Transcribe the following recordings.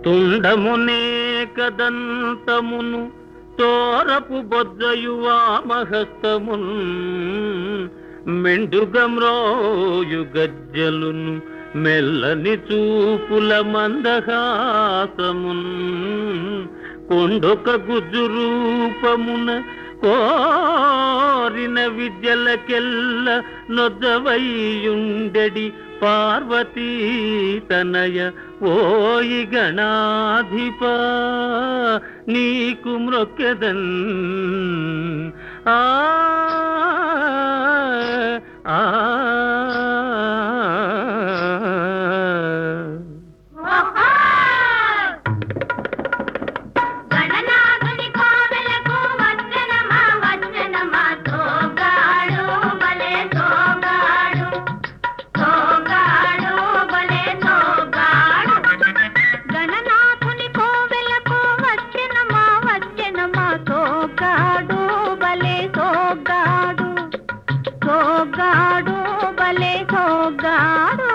తుండమునే కదంతమును తోరపు బొజ్జయు వామహస్తమున్ మెండుగమ్రోయు గజ్జలును మెల్లని చూపుల మందహాసమున్ కొండొక గుజ్జు రూపమున కోరిన విద్యలకెల్ల నొద్దవైయుండెడి పార్వతీ తనయ ఓయి గణాధిప నీకు మ్రొక్కెదన్ ఆ ఆ గణనాథుని కోవెలకు వచ్చనమా వచ్చనమా తోగాడు బలే తోగాడు తోగాడు బలే తోగాడు గణనాథుని కోవెలకు వచ్చనమా వచ్చనమా తోగాడు బలే తోగాడు తోగాడు బలే తోగాడు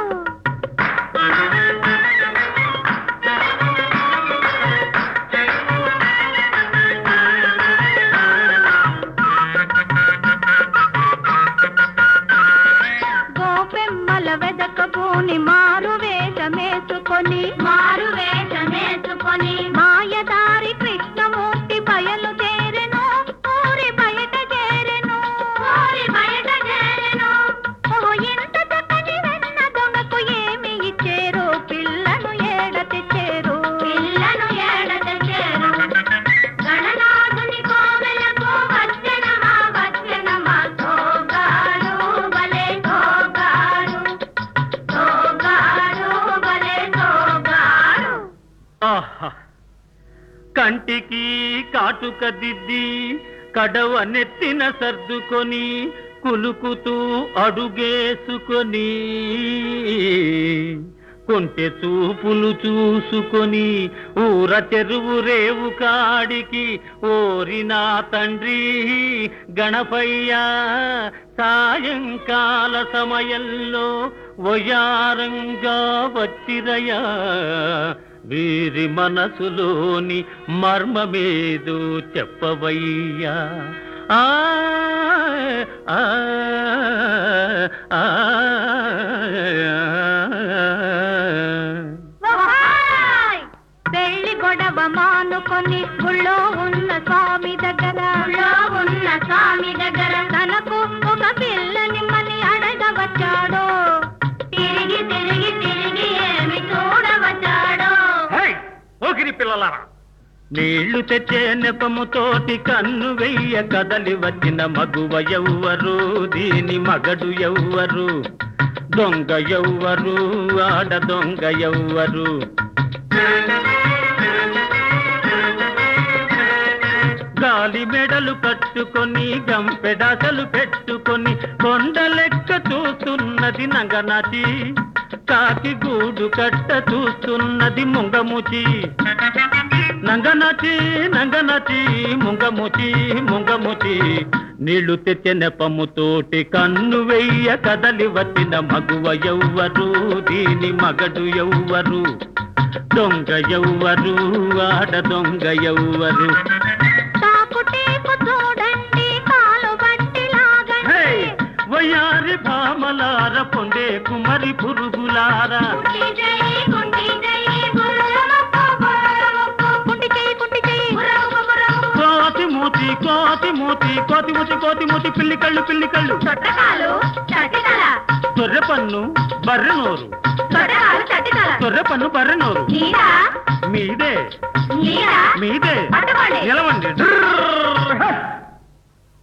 గోపెమ్మల వెదకబోని మారు వేషమేసుకొని మారు వేషమేసుకొని మాయదారి కృష్ణమూర్తి బయలు చేరెను ఊరి బయట చేరెను ఊరి బయట చేరెను ఓ ఎంత చక్కని వెన్న దొంగకు ఏమి ఇచ్చేరు పిల్లను ఏడ తెచ్చేరు పిల్లను ఏడ తెచ్చేరు గణనాథుని కోవెలకు వచ్చనమా వచ్చనమా తోగాడు బలే తోగాడు తోగాడు బలే తోగాడు ఆహా కంటికి కాటుక దిద్ది కడవ నెత్తిన సర్దుకొని కులుకుతూ అడుగేసుకొని కొంటె చూపులు చూసుకొని ఊర చెరువు రేవు కాడికి ఓరి నా తండ్రి గణపయ్య సాయంకాల సమయంలో వయారంగా వచ్చిరయా వీరి మనసులోని మర్మమేదో చెప్పవయ్యా ఆ ఆ, ఆ, ఓహాయ్! పెళ్లి గొడవ మానుకొని గుళ్ళో ఉన్న స్వామి దగ్గర గుళ్ళో ఉన్న స్వామి దగ్గర తనకు ఒక పిల్లని మని అడగవచ్చాడో తిరిగి తిరిగి తిరిగి ఏమి చూడవచ్చాడో హై! ఓగిరి పిల్లలారా నీళ్లు తెచ్చే నెపముతోటి కన్ను వెయ్య కదలి వచ్చిన మగువ ఎవ్వరు దీని మగడు ఎవ్వరు దొంగ ఎవ్వరు ఆడ దొంగ ఎవ్వరు గాలి మెడలు కట్టుకొని గంపెడాసలు పెట్టుకొని కొండ లెక్క చూస్తున్నది నంగనాచి కాకి గూడు కట్ట చూస్తున్నది ముంగముచి నంగనచి నంగనచి ముంగముచి ముంగముచి నీళ్లు తెచ్చే నెపముతోటి కన్ను వెయ్య కదలి వచ్చిన మగువ ఎవ్వరు దీని మగడు ఎవ్వరు దొంగ ఎవ్వరు ఆడ దొంగ ఎవ్వరు తాకుటేపు చూడండి కాలు బట్టి హే! లాగండి వయ్యారి భామలార పొందే కుమరి పురుగులారా కుంటి చెయ్యి, కుంటి చెయ్యి, బుర్రముక్కు, బుర్రముక్కు, కుంటి చెయ్యి, కుంటి చెయ్యి, బుర్రముక్కు, బుర్రముక్కు. కోతి మూతి కోతి మూతి కోతి మూతి కోతి మూతి పిల్లి కళ్ళు పిల్లి కళ్ళు చొట్టకాలు చటితల తొర్రె పన్ను బర్రె నోరు చొట్టకాలు చటితల తొర్రె పన్ను బర్రె నోరు నీడా మీదే నీడా మీదే